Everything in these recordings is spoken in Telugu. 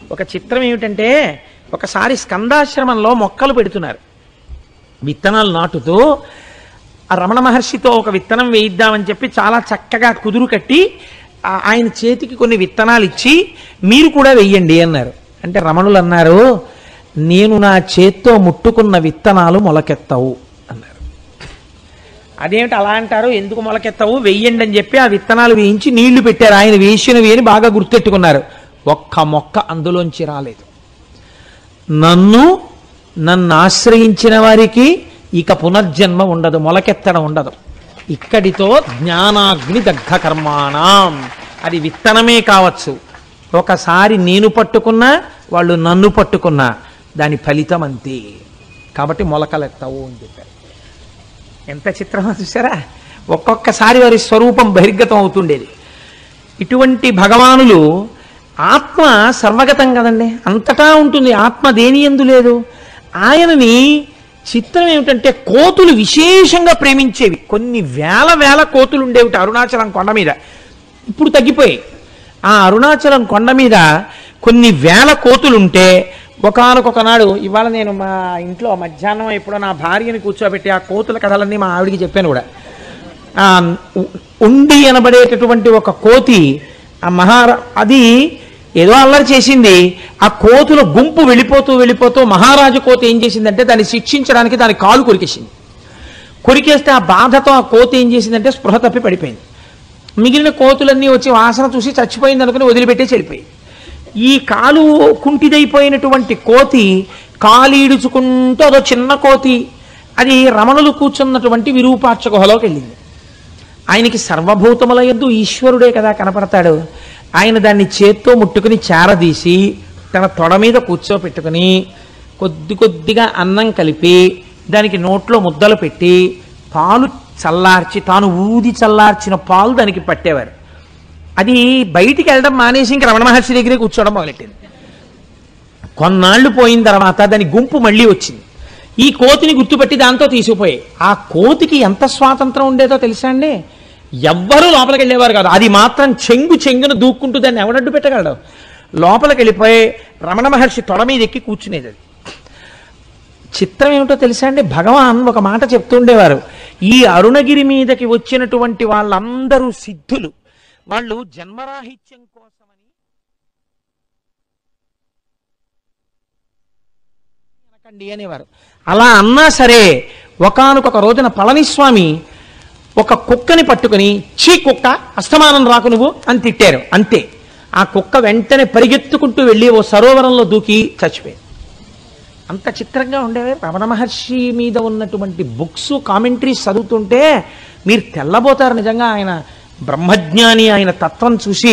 ఒక చిత్రం ఏమిటంటే ఒకసారి స్కందాశ్రమంలో మొక్కలు పెడుతున్నారు విత్తనాలు నాటుతూ ఆ రమణ మహర్షితో ఒక విత్తనం వేయిద్దామని చెప్పి చాలా చక్కగా కుదురు కట్టి ఆ- ఆయన చేతికి కొన్ని విత్తనాలు ఇచ్చి మీరు కూడా వెయ్యండి అన్నారు అంటే రమణులు అన్నారు నేను నా చేత్తో ముట్టుకున్న విత్తనాలు మొలకెత్తవు అన్నారు అదేమిటి అలా అంటారు ఎందుకు మొలకెత్తవు వెయ్యండి అని చెప్పి ఆ విత్తనాలు వేయించి నీళ్లు పెట్టారు ఆయన వేసినవి అని బాగా గుర్తెట్టుకున్నారు ఒక్క మొక్క అందులోంచి రాలేదు నన్ను నన్ను ఆశ్రయించిన వారికి ఇక పునర్జన్మ ఉండదు మొలకెత్తడం ఉండదు ఇక్కడితో జ్ఞానాగ్ని దగ్ధ కర్మాణం అది విత్తనమే కావచ్చు ఒకసారి నేను పట్టుకున్నా వాళ్ళు నన్ను పట్టుకున్నా దాని ఫలితం అంతే కాబట్టి మొలకలెత్తవు అని చెప్పారు ఎంత చిత్రమో చూసారా ఒక్కొక్కసారి వారి స్వరూపం బహిర్గతం అవుతుండేది ఇటువంటి భగవానులు ఆత్మ సర్వగతం కదండి అంతటా ఉంటుంది ఆత్మ దేని ఎందు లేదు ఆయనని చిత్రం ఏమిటంటే కోతులు విశేషంగా ప్రేమించేవి కొన్ని వేల వేల కోతులు ఉండేవి అరుణాచలం కొండ మీద ఇప్పుడు తగ్గిపోయాయి ఆ అరుణాచలం కొండ మీద కొన్ని వేల కోతులుంటే ఒకనొక నాడు ఇవాళ నేను మా ఇంట్లో మధ్యాహ్నం ఎప్పుడో నా భార్యని కూర్చోబెట్టి ఆ కోతుల కథలన్నీ మా ఆవిడికి చెప్పాను కూడా ఆ ఉ- ఉండి అనబడేటటువంటి ఒక కోతి ఆ మహారా అది ఏదో అల్లరి చేసింది ఆ కోతుల గుంపు వెళ్ళిపోతూ వెళ్ళిపోతూ మహారాజు కోతి ఏం చేసిందంటే దాన్ని శిక్షించడానికి దాని కాలు కొరికేసింది కొరికేస్తే ఆ బాధతో ఆ కోతి ఏం చేసిందంటే స్పృహ తప్పి పడిపోయింది మిగిలిన కోతులన్నీ వచ్చి వాసన చూసి చచ్చిపోయింది అనుకుని వదిలిపెట్టేసి వెళ్ళిపోయింది ఈ కాలు కుంటిదైపోయినటువంటి కోతి కాలు ఈడుచుకుంటూ అదో చిన్న కోతి అది రమణులు కూర్చున్నటువంటి విరూపాక్ష గుహలోకి వెళ్ళింది ఆయనకి సర్వభూతముల యందు ఈశ్వరుడే కదా కనపడతాడు ఆయన దాన్ని చేత్తో ముట్టుకుని చేరదీసి తన తొడ మీద కూర్చోపెట్టుకుని కొద్ది కొద్దిగా అన్నం కలిపి దానికి నోట్లో ముద్దలు పెట్టి పాలు చల్లార్చి తాను ఊది చల్లార్చిన పాలు దానికి పట్టేవారు అది బయటికి వెళ్ళడం మానేసి ఇంక రమణ మహర్షి దగ్గరే కూర్చోవడం మొదలెట్టింది కొన్నాళ్ళు పోయిన తర్వాత దాని గుంపు మళ్ళీ వచ్చింది ఈ కోతిని గుర్తుపట్టి దాంతో తీసుకుపోయాయి ఆ కోతికి ఎంత స్వాతంత్రం ఉండేదో తెలుసా అండి ఎవ్వరూ లోపలికి వెళ్ళేవారు కాదు అది మాత్రం చెంగు చెంగును దూక్కుంటూ దాన్ని ఎవడడ్డు పెట్టగలడు లోపలికి వెళ్ళిపోయి రమణ మహర్షి తొడ మీద ఎక్కి కూర్చునేది అది చిత్రం ఏమిటో తెలుసా అండి భగవాన్ ఒక మాట చెప్తుండేవారు ఈ అరుణగిరి మీదకి వచ్చినటువంటి వాళ్ళందరూ సిద్ధులు వాళ్ళు జన్మరాహిత్యం కోసమని అనకండి అనేవారు అలా అన్నా సరే ఒకానొక రోజున పళనిస్వామి ఒక కుక్కని పట్టుకుని చీ కుక్క అస్తమానం రాకు నువ్వు అని తిట్టారు అంతే ఆ కుక్క వెంటనే పరిగెత్తుకుంటూ వెళ్ళి ఓ సరోవరంలో దూకి చచ్చిపోయింది అంత చిత్రంగా ఉండేవి రమణ మహర్షి మీద ఉన్నటువంటి బుక్స్ కామెంటరీస్ చదువుతుంటే మీరు తెల్లబోతారు నిజంగా ఆయన బ్రహ్మజ్ఞాని ఆయన తత్వం చూసి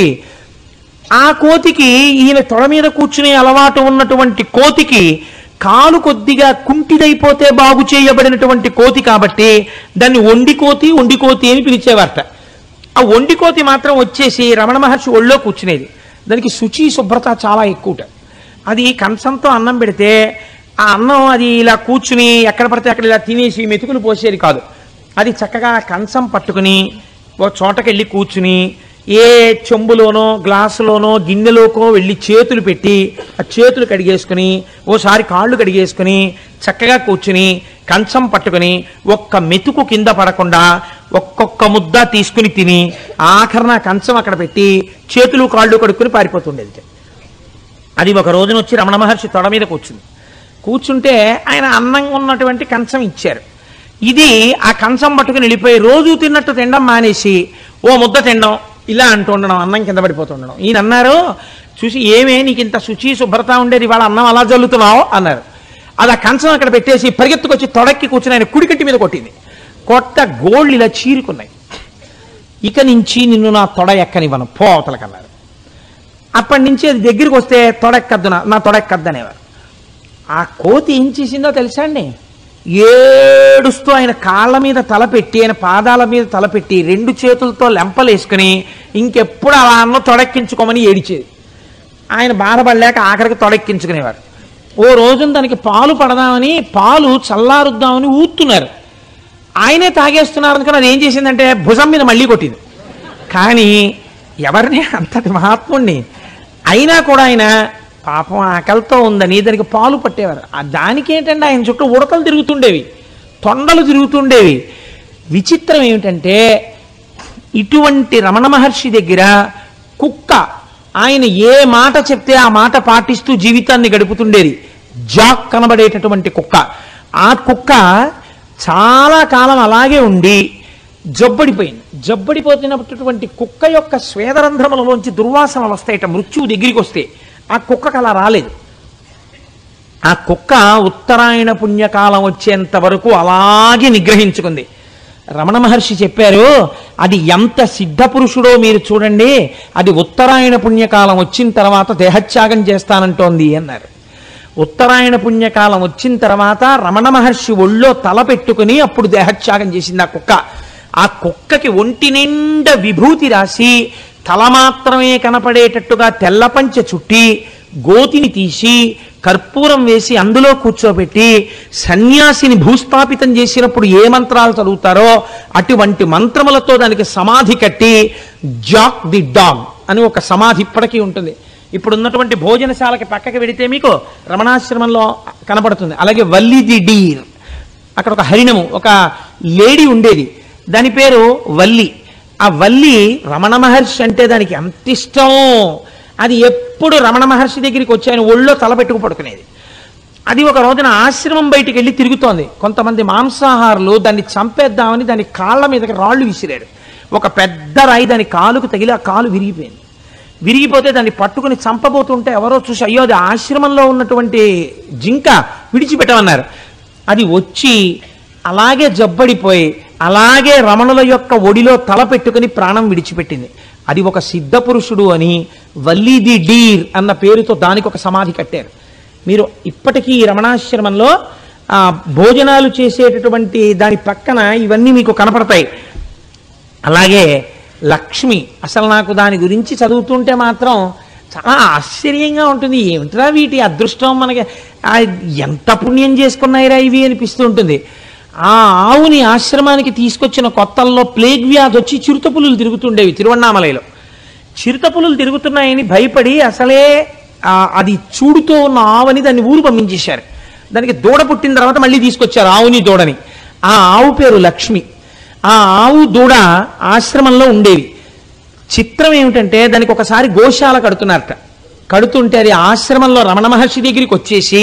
ఆ కోతికి ఈయన తొడ మీద కూర్చునే అలవాటు ఉన్నటువంటి కోతికి కాలు కొద్దిగా కుంటిదైపోతే బాగు చేయబడినటువంటి కోతి కాబట్టి దాన్ని ఒండి కోతి ఒండి కోతి అని పిలిచేవారట ఆ ఒండి కోతి మాత్రం వచ్చేసి రమణ మహర్షి ఒళ్ళో కూర్చునేది దానికి శుచి శుభ్రత చాలా ఎక్కువట అది కంచంతో అన్నం పెడితే ఆ అన్నం అది ఇలా కూర్చుని ఎక్కడ పడితే అక్కడ ఇలా తినేసి మెతుకులు పోసేది కాదు అది చక్కగా కంచం పట్టుకుని ఓ చోటకెళ్ళి కూర్చుని ఏ చెంబులోనో గ్లాసులోనో గిన్నెలోకో వెళ్ళి చేతులు పెట్టి ఆ చేతులు కడిగేసుకుని ఓసారి కాళ్ళు కడిగేసుకుని చక్కగా కూర్చుని కంచం పట్టుకుని ఒక్క మెతుకు కింద పడకుండా ఒక్కొక్క ముద్ద తీసుకుని తిని ఆఖరణ కంచం అక్కడ పెట్టి చేతులు కాళ్ళు కడుక్కుని పారిపోతుండేది అది ఒక రోజున వచ్చి రమణ మహర్షి తొడ మీద కూర్చుంది కూర్చుంటే ఆయన అన్నం ఉన్నటువంటి కంచం ఇచ్చారు ఇది ఆ కంచం పట్టుకుని వెళ్ళిపోయి రోజు తిన్నట్టు తినడం మానేసి ఓ ముద్ద తినడం ఇలా అంటూ ఉండడం అన్నం కింద పడిపోతుండడం ఈయన అన్నారు చూసి ఏమే నీకు ఇంత శుచి శుభ్రత ఉండేది ఇవాళ అన్నం అలా జల్లుతున్నావు అన్నారు అది ఆ కంచం అక్కడ పెట్టేసి పరిగెత్తుకొచ్చి తొడక్కి కూర్చుని ఆయన కుడికట్టి మీద కొట్టింది కొట్ట గోళ్ళు ఇలా చీరుకున్నాయి ఇక నుంచి నిన్ను నా తొడ ఎక్కనివ్వను పోతలకన్నారు అప్పటి నుంచి అది దగ్గరికి వస్తే తొడెక్కద్దు నా నా తొడెక్కద్దు అనేవారు ఆ కోతి ఏం చేసిందో తెలుసా అండి ఏడుస్తూ ఆయన కాళ్ళ మీద తలపెట్టి ఆయన పాదాల మీద తలపెట్టి రెండు చేతులతో లెంపలేసుకుని ఇంకెప్పుడు అలా అన్న తొడెక్కించుకోమని ఏడిచేది ఆయన బాధపడలేక ఆఖరికి తొడెక్కించుకునేవారు ఓ రోజున దానికి పాలు పడదామని పాలు చల్లారుద్దామని ఊతున్నారు ఆయనే తాగేస్తున్నారు అనుకుని అది ఏం చేసిందంటే భుజం మీద మళ్ళీ కొట్టింది కానీ ఎవరిని అంతటి మహాత్ముణ్ణి అయినా కూడా ఆయన పాపం ఆకలితో ఉందని దానికి పాలు పట్టేవారు ఆ దానికి ఏంటంటే ఆయన చుట్టూ ఉడతలు తిరుగుతుండేవి తొండలు తిరుగుతుండేవి విచిత్రం ఏమిటంటే ఇటువంటి రమణ మహర్షి దగ్గర కుక్క ఆయన ఏ మాట చెప్తే ఆ మాట పాటిస్తూ జీవితాన్ని గడుపుతుండేది జాక్ కనబడేటటువంటి కుక్క ఆ కుక్క చాలా కాలం అలాగే ఉండి జబ్బడిపోయింది జబ్బడిపోతున్నటువంటి కుక్క యొక్క స్వేదరంధ్రములలోంచి దుర్వాసనలు వస్తాయట మృత్యువు దగ్గరికి వస్తే ఆ కుక్కకు అలా రాలేదు ఆ కుక్క ఉత్తరాయణ పుణ్యకాలం వచ్చేంత వరకు అలాగే నిగ్రహించుకుంది రమణ మహర్షి చెప్పారు అది ఎంత సిద్ధ పురుషుడో మీరు చూడండి అది ఉత్తరాయణ పుణ్యకాలం వచ్చిన తర్వాత దేహత్యాగం చేస్తానంటోంది అన్నారు ఉత్తరాయణ పుణ్యకాలం వచ్చిన తర్వాత రమణ మహర్షి ఒళ్ళో తల పెట్టుకుని అప్పుడు దేహత్యాగం చేసింది ఆ కుక్క ఆ కుక్కకి ఒంటి నిండా విభూతి రాసి తల మాత్రమే కనపడేటట్టుగా తెల్ల పంచె చుట్టి గోతిని తీసి కర్పూరం వేసి అందులో కూర్చోబెట్టి సన్యాసిని భూస్థాపితం చేసినప్పుడు ఏ మంత్రాలు చదువుతారో అటువంటి మంత్రములతో దానికి సమాధి కట్టి జాక్ ది డాగ్ అని ఒక సమాధి ఇప్పటికీ ఉంటుంది ఇప్పుడు ఉన్నటువంటి భోజనశాలకి పక్కకి వెడితే మీకు రమణాశ్రమంలో కనపడుతుంది అలాగే వల్లి ది డీర్ అక్కడ ఒక హరిణము ఒక లేడీ ఉండేది దాని పేరు వల్లి ఆ వల్లి రమణ మహర్షి అంటే దానికి ఎంత ఇష్టం అది ఎప్పుడు రమణ మహర్షి దగ్గరికి వచ్చి ఆయన ఒళ్ళో తలపెట్టుకు పడుకునేది అది ఒక రోజున ఆశ్రమం బయటికి వెళ్ళి తిరుగుతోంది కొంతమంది మాంసాహారులు దాన్ని చంపేద్దామని దాని కాళ్ళ మీదకి రాళ్ళు విసిరాడు ఒక పెద్ద రాయి దాని కాలుకు తగిలి ఆ కాలు విరిగిపోయింది విరిగిపోతే దాన్ని పట్టుకుని చంపబోతుంటే ఎవరో చూసి అయ్యో అది ఆశ్రమంలో ఉన్నటువంటి జింక విడిచిపెట్టమన్నారు అది వచ్చి అలాగే జబ్బడిపోయి అలాగే రమణుల యొక్క ఒడిలో తల పెట్టుకుని ప్రాణం విడిచిపెట్టింది అది ఒక సిద్ధ పురుషుడు అని వల్లీ ది డీర్ అన్న పేరుతో దానికి ఒక సమాధి కట్టారు మీరు ఇప్పటికీ ఈ రమణాశ్రమంలో ఆ భోజనాలు చేసేటటువంటి దాని పక్కన ఇవన్నీ మీకు కనపడతాయి అలాగే లక్ష్మి అసలు నాకు దాని గురించి చదువుతుంటే మాత్రం చాలా ఆశ్చర్యంగా ఉంటుంది ఏమిట్రా వీటి అదృష్టం మనకి ఆ ఎంత పుణ్యం చేసుకున్నాయిరా ఇవి అనిపిస్తూ ఉంటుంది ఆ ఆవుని ఆశ్రమానికి తీసుకొచ్చిన కొత్తల్లో ప్లేగ్ వ్యాధి వచ్చి చిరుతపులులు తిరుగుతుండేవి తిరువണ്ണామలైలో చిరుతపులులు తిరుగుతున్నాయని భయపడి అసలే ఆ, అది చూడుతో ఉన్న ఆవని దాన్ని ఊరు పంపించేశారు దానికి దూడ పుట్టిన తర్వాత మళ్ళీ తీసుకొచ్చారు ఆవుని దూడని ఆ ఆవు పేరు లక్ష్మి ఆ ఆవు దూడ ఆశ్రమంలో ఉండేవి చిత్రం ఏమిటంటే దానికి ఒకసారి గోశాల కడుతున్నారట కడుతుంటే అది ఆశ్రమంలో రమణ మహర్షి దగ్గరికి వచ్చేసి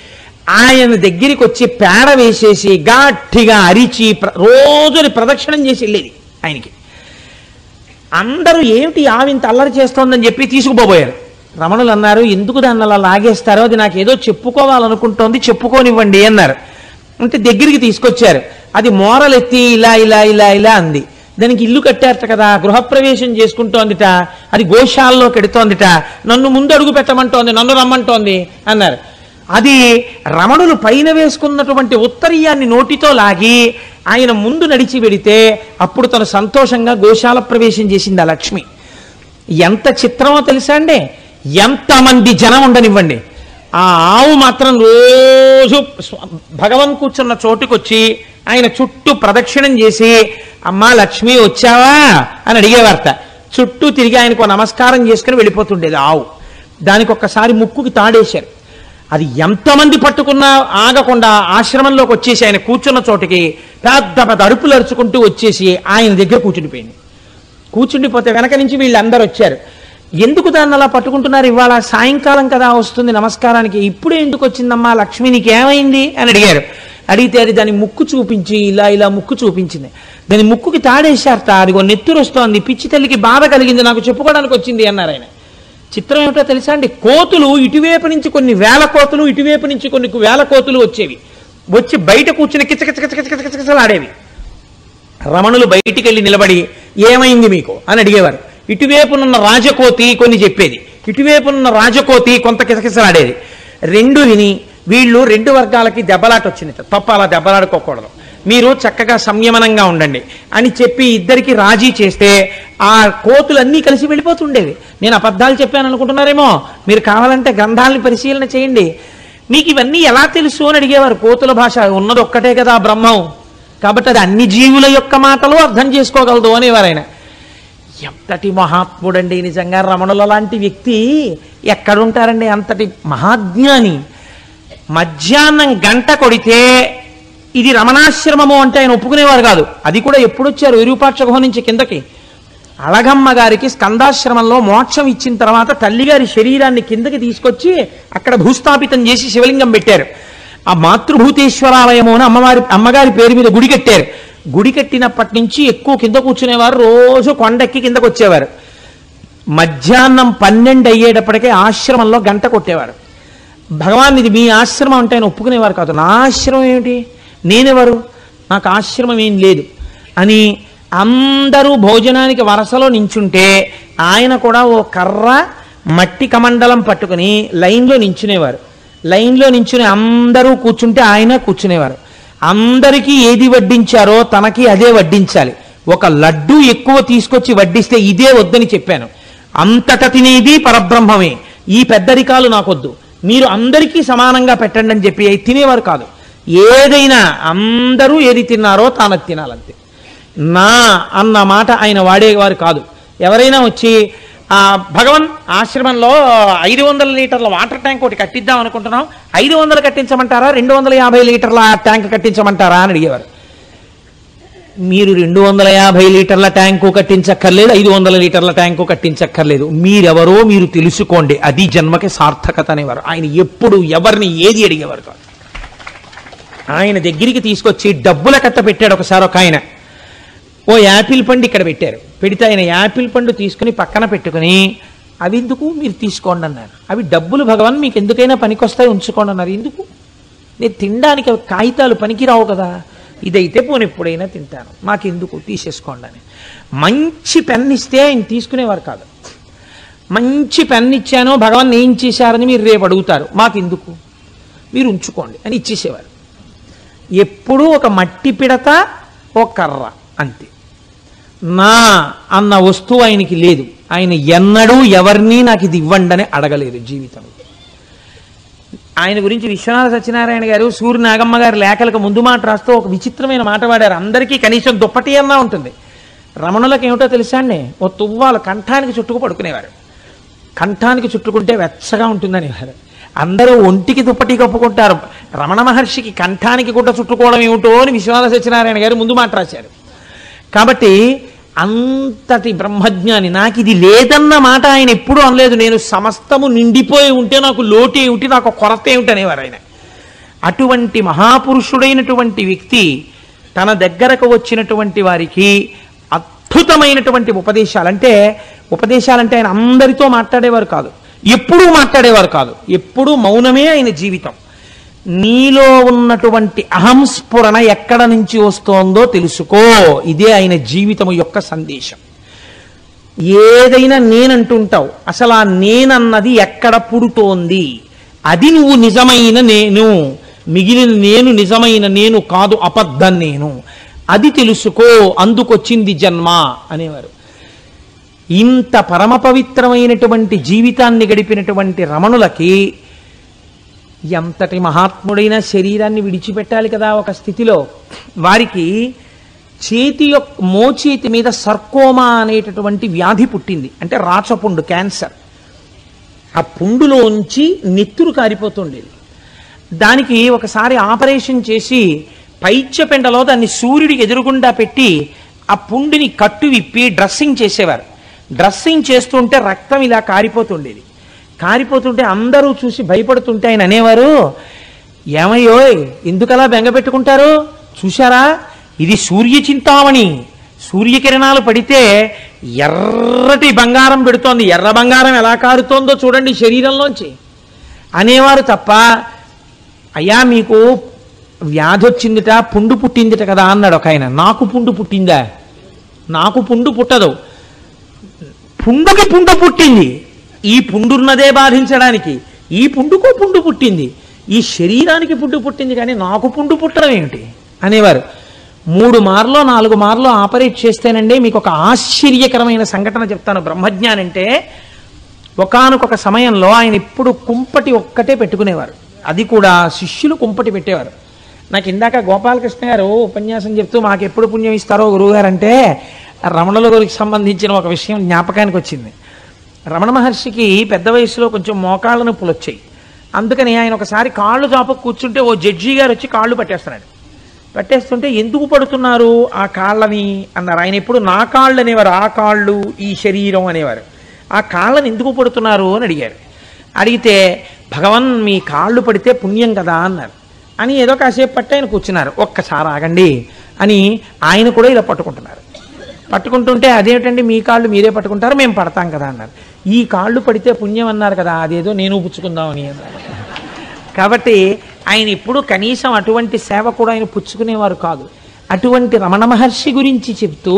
ఆయన దగ్గరికి వచ్చి పేడ వేసేసి గట్టిగా అరిచి ప్ర- రోజుని ప్రదక్షిణం చేసి వెళ్ళేది ఆయనకి అందరూ ఏమిటి ఆవింత అల్లరి చేస్తోందని చెప్పి తీసుకుపోబోయారు రమణులు అన్నారు ఎందుకు దాన్ని అలా లాగేస్తారో అది నాకు ఏదో చెప్పుకోవాలనుకుంటోంది చెప్పుకోనివ్వండి అన్నారు అంటే దగ్గరికి తీసుకొచ్చారు అది మోరలెత్తి ఇలా ఇలా ఇలా ఇలా అంది దానికి ఇల్లు కట్టారట కదా గృహప్రవేశం చేసుకుంటోందిట అది గోశాలలో కెడుతోందిట నన్ను ముందు అడుగు పెట్టమంటోంది నన్ను రమ్మంటోంది అన్నారు అది రమణులు పైన వేసుకున్నటువంటి ఉత్తరీయాన్ని నోటితో లాగి ఆయన ముందు నడిచి వెడితే అప్పుడు తను సంతోషంగా గోశాల ప్రవేశం చేసింది ఆ లక్ష్మి ఎంత చిత్రమో తెలుసా అండి ఎంతమంది జనం ఉండనివ్వండి ఆ ఆవు మాత్రం రోజు స్వ- భగవన్ కూర్చున్న చోటుకొచ్చి ఆయన చుట్టూ ప్రదక్షిణం చేసి అమ్మా లక్ష్మి వచ్చావా అని అడిగేవారట చుట్టూ తిరిగి ఆయనకు నమస్కారం చేసుకుని వెళ్ళిపోతుండేది ఆవు దానికి ఒక్కసారి ముక్కుకి తాడేశారు అది ఎంతమంది పట్టుకున్నా ఆగకుండా ఆశ్రమంలోకి వచ్చేసి ఆయన కూర్చున్న చోటికి పెద్ద పెద్ద అరుపులు అరుచుకుంటూ వచ్చేసి ఆయన దగ్గర కూర్చుండిపోయింది కూర్చుండిపోతే వెనక నుంచి వీళ్ళందరూ వచ్చారు ఎందుకు దాన్ని అలా పట్టుకుంటున్నారు ఇవాళ సాయంకాలం కదా వస్తుంది నమస్కారానికి ఇప్పుడే ఎందుకు వచ్చిందమ్మా లక్ష్మి నీకేమైంది అని అడిగారు అడిగితే అది దాని ముక్కు చూపించి ఇలా ఇలా ముక్కు చూపించింది దాని ముక్కుకి తాడేశారట అదిగో నెత్తురు వస్తోంది పిచ్చి తల్లికి బాధ కలిగింది నాకు చెప్పుకోవడానికి వచ్చింది అన్నారు ఆయన చిత్రం ఏమిటో తెలుసా అండి కోతులు ఇటువైపు నుంచి కొన్ని వేల కోతులు ఇటువైపు నుంచి కొన్ని వేల కోతులు వచ్చేవి వచ్చి బయట కూర్చుని కిచకిచకిచకిచకిచకిచలు ఆడేవి రమణులు బయటికి వెళ్ళి నిలబడి ఏమైంది మీకు అని అడిగేవారు ఇటువైపునున్న రాజకోతి కొన్ని చెప్పేది ఇటువైపునున్న రాజకోతి కొంత కిసకిసలాడేది రెండు విని వీళ్ళు రెండు వర్గాలకి దెబ్బలాట వచ్చింది తప్ప అలా దెబ్బలాడుకోకూడదు మీరు చక్కగా సంయమనంగా ఉండండి అని చెప్పి ఇద్దరికి రాజీ చేస్తే ఆ కోతులన్నీ కలిసి వెళ్ళిపోతుండేవి నేను అబద్ధాలు చెప్పాను అనుకుంటున్నారేమో మీరు కావాలంటే గ్రంథాలని పరిశీలన చేయండి మీకు ఇవన్నీ ఎలా తెలుసు అని అడిగేవారు కోతుల భాష ఉన్నది ఒక్కటే కదా బ్రహ్మం కాబట్టి అది అన్ని జీవుల యొక్క మాటలు అర్థం చేసుకోగలదు అనేవారు ఆయన ఎంతటి మహాత్ముడండి నిజంగా రమణుల లాంటి వ్యక్తి ఎక్కడుంటారండి అంతటి మహాజ్ఞాని మధ్యాహ్నం గంట కొడితే ఇది రమణాశ్రమము అంటే ఆయన ఒప్పుకునేవారు కాదు అది కూడా ఎప్పుడు వచ్చారు విరూపాక్ష గుహ నుంచి కిందకి అళగమ్మ గారికి స్కందాశ్రమంలో మోక్షం ఇచ్చిన తర్వాత తల్లిగారి శరీరాన్ని కిందకి తీసుకొచ్చి అక్కడ భూస్థాపితం చేసి శివలింగం పెట్టారు ఆ మాతృభూతేశ్వరాలయము అని అమ్మవారి అమ్మగారి పేరు మీద గుడి కట్టారు గుడి కట్టినప్పటి నుంచి ఎక్కువ కింద కూర్చునేవారు రోజు కొండెక్కి కిందకు వచ్చేవారు మధ్యాహ్నం పన్నెండు అయ్యేటప్పటికే ఆశ్రమంలో గంట కొట్టేవారు భగవాన్ ఇది మీ ఆశ్రమం అంటే ఆయన ఒప్పుకునేవారు కాదు నా ఆశ్రమం ఏమిటి నేనెవరు నాకు ఆశ్రమం ఏం లేదు అని అందరూ భోజనానికి వరసలో నించుంటే ఆయన కూడా ఓ కర్ర మట్టి కమండలం పట్టుకుని లైన్లో నించునేవారు లైన్లో నించుని అందరూ కూర్చుంటే ఆయన కూర్చునేవారు అందరికీ ఏది వడ్డించారో తనకి అదే వడ్డించాలి ఒక లడ్డు ఎక్కువ తీసుకొచ్చి వడ్డిస్తే ఇదే వద్దని చెప్పాను అంతట తినేది పరబ్రహ్మమే ఈ పెద్దరికాలు నాకొద్దు మీరు అందరికీ సమానంగా పెట్టండి అని చెప్పి అవి తినేవారు కాదు ఏదైనా అందరూ ఏది తిన్నారో తానది తినాలంతే నా అన్న మాట ఆయన వాడేవారు కాదు ఎవరైనా వచ్చి ఆ భగవన్ ఆశ్రమంలో ఐదు వందల లీటర్ల వాటర్ ట్యాంక్ ఒకటి కట్టిద్దాం అనుకుంటున్నాం ఐదు వందలు కట్టించమంటారా రెండు వందల యాభై లీటర్ల ట్యాంక్ కట్టించమంటారా అని అడిగేవారు మీరు రెండు వందల యాభై లీటర్ల ట్యాంకు కట్టించక్కర్లేదు ఐదు వందల లీటర్ల ట్యాంకు కట్టించక్కర్లేదు మీరెవరో మీరు తెలుసుకోండి అది జన్మకి సార్థకత అనేవారు ఆయన ఎప్పుడు ఎవరిని ఏది అడిగేవారు కాదు ఆయన దగ్గరికి తీసుకొచ్చి డబ్బుల కట్ట పెట్టాడు ఒకసారి ఒక ఆయన ఓ యాపిల్ పండు ఇక్కడ పెట్టారు పెడితే ఆయన యాపిల్ పండు తీసుకుని పక్కన పెట్టుకుని అవి ఎందుకు మీరు తీసుకోండి అన్నారు అవి డబ్బులు భగవాన్ మీకు ఎందుకైనా పనికొస్తాయి ఉంచుకోండి అన్నారు ఎందుకు నేను తినడానికి అవి కాగితాలు పనికిరావు కదా ఇదైతే పోనీ ఎప్పుడైనా తింటాను నాకెందుకు తీసేసుకోండి అని మంచి పెన్ ఇస్తే ఆయన తీసుకునేవారు కాదు మంచి పెన్ ఇచ్చాను భగవాన్ ఏం చేశారని మీరు రేపు అడుగుతారు మాకెందుకు మీరు ఉంచుకోండి అని ఇచ్చేసేవారు ఎప్పుడూ ఒక మట్టి పిడత ఒక కర్ర అంతే నా అన్న వస్తువు ఆయనకి లేదు ఆయన ఎన్నడూ ఎవరిని నాకు ఇది ఇవ్వండి అని అడగలేదు జీవితంలో ఆయన గురించి విశ్వనాథ సత్యనారాయణ గారు సూర్య నాగమ్మ గారి లేఖలకు ముందు మాట రాస్తూ ఒక విచిత్రమైన మాట వాడారు అందరికీ కనీసం దుప్పటి అన్నా ఉంటుంది రమణులకు ఏమిటో తెలుసా అండి ఓ తువ్వాలు కంఠానికి చుట్టుకు పడుకునేవారు కంఠానికి చుట్టుకుంటే వెచ్చగా ఉంటుందనేవారు అందరూ ఒంటికి దుప్పటి కప్పుకుంటారు రమణ మహర్షికి కంఠానికి గుడ్డ చుట్టుకోవడం ఏమిటో అని విశ్వనాథ సత్యనారాయణ గారు ముందు మాట రాశారు కాబట్టి అంతటి బ్రహ్మజ్ఞాని నాకు ఇది లేదన్న మాట ఆయన ఎప్పుడూ అనలేదు నేను సమస్తము నిండిపోయి ఉంటే నాకు లోటు ఏమిటి నాకు కొరత ఏమిటి అనేవారు ఆయన అటువంటి మహాపురుషుడైనటువంటి వ్యక్తి తన దగ్గరకు వచ్చినటువంటి వారికి అద్భుతమైనటువంటి ఉపదేశాలు అంటే ఉపదేశాలంటే ఆయన అందరితో మాట్లాడేవారు కాదు ఎప్పుడూ మాట్లాడేవారు కాదు ఎప్పుడూ మౌనమే ఆయన జీవితం నీలో ఉన్నటువంటి అహంస్ఫురణ ఎక్కడ నుంచి వస్తోందో తెలుసుకో ఇదే ఆయన జీవితము యొక్క సందేశం ఏదైనా నేనంటుంటావు అసలు ఆ నేనన్నది ఎక్కడ పుడుతోంది అది నువ్వు నిజమైన నేను మిగిలిన నేను నిజమైన నేను కాదు అబద్ధం నేను అది తెలుసుకో అందుకొచ్చింది జన్మ అనేవారు ఇంత పరమ పవిత్రమైనటువంటి జీవితాన్ని గడిపినటువంటి రమణులకి ఎంతటి మహాత్ముడైన శరీరాన్ని విడిచిపెట్టాలి కదా ఒక స్థితిలో వారికి చేతి యొక్క మోచేతి మీద సర్కోమా అనేటటువంటి వ్యాధి పుట్టింది అంటే రాచపుండు క్యాన్సర్ ఆ పుండులోంచి నెత్తురు కారిపోతుండేది దానికి ఒకసారి ఆపరేషన్ చేసి పైత్యపెండలో దాన్ని సూర్యుడికి ఎదురుగుండా పెట్టి ఆ పుండిని కట్టు విప్పి డ్రెస్సింగ్ చేసేవారు డ్రెస్సింగ్ చేస్తుంటే రక్తం ఇలా కారిపోతుండేది కారిపోతుంటే అందరూ చూసి భయపడుతుంటే ఆయన అనేవారు ఏమయ్యోయ్ ఎందుకలా బెంగ పెట్టుకుంటారు చూశారా ఇది సూర్య చింతామణి సూర్యకిరణాలు పడితే ఎర్రటి బంగారం పెడుతోంది ఎర్ర బంగారం ఎలా కారుతోందో చూడండి శరీరంలోంచి అనేవారు తప్ప అయ్యా మీకు వ్యాధి వచ్చిందిట పుండు పుట్టిందిట కదా అన్నాడు ఒక ఆయన నాకు పుండు పుట్టిందా నాకు పుండు పుట్టదు పుండుకి పుండు పుట్టింది ఈ పుండున్నదే బాధించడానికి ఈ పుండుకో పుండు పుట్టింది ఈ శరీరానికి పుండు పుట్టింది కానీ నాకు పుండు పుట్టడం ఏమిటి అనేవారు మూడు మార్లో నాలుగు మార్లో ఆపరేట్ చేస్తేనండి మీకు ఒక ఆశ్చర్యకరమైన సంఘటన చెప్తాను బ్రహ్మజ్ఞాని అంటే ఒకానొక సమయంలో ఆయన ఎప్పుడు కుంపటి ఒక్కటే పెట్టుకునేవారు అది కూడా శిష్యులు కుంపటి పెట్టేవారు నాకు ఇందాక గోపాలకృష్ణ గారు ఉపన్యాసం చెప్తూ మాకు ఎప్పుడు పుణ్యం ఇస్తారో గురువుగారు అంటే రమణుల గురికి సంబంధించిన ఒక విషయం జ్ఞాపకానికి వచ్చింది రమణ మహర్షికి పెద్ద వయసులో కొంచెం మోకాళ్ళ నొప్పులు వచ్చాయి అందుకని ఆయన ఒకసారి కాళ్ళు చాప కూర్చుంటే ఓ జడ్జి గారు వచ్చి కాళ్ళు పట్టేస్తున్నాడు పట్టేస్తుంటే ఎందుకు పడుతున్నారు ఆ కాళ్ళని అన్నారు ఆయన ఎప్పుడు నా కాళ్ళు అనేవారు ఆ కాళ్ళు ఈ శరీరం అనేవారు ఆ కాళ్ళని ఎందుకు పడుతున్నారు అని అడిగారు అడిగితే భగవన్ మీ కాళ్ళు పడితే పుణ్యం కదా అన్నారు అని ఏదో కాసేపు పట్టి ఆయన కూర్చున్నారు ఒక్కసారి ఆగండి అని ఆయన కూడా ఇలా పట్టుకుంటున్నారు పట్టుకుంటుంటే అదేమిటండి మీ కాళ్ళు మీరే పట్టుకుంటారు మేము పడతాం కదా అన్నారు ఈ కాళ్ళు పడితే పుణ్యం అన్నారు కదా అదేదో నేను పుచ్చుకుందామని అన్నారు కాబట్టి ఆయన ఎప్పుడు కనీసం అటువంటి సేవ కూడా ఆయన పుచ్చుకునేవారు కాదు అటువంటి రమణ మహర్షి గురించి చెప్తూ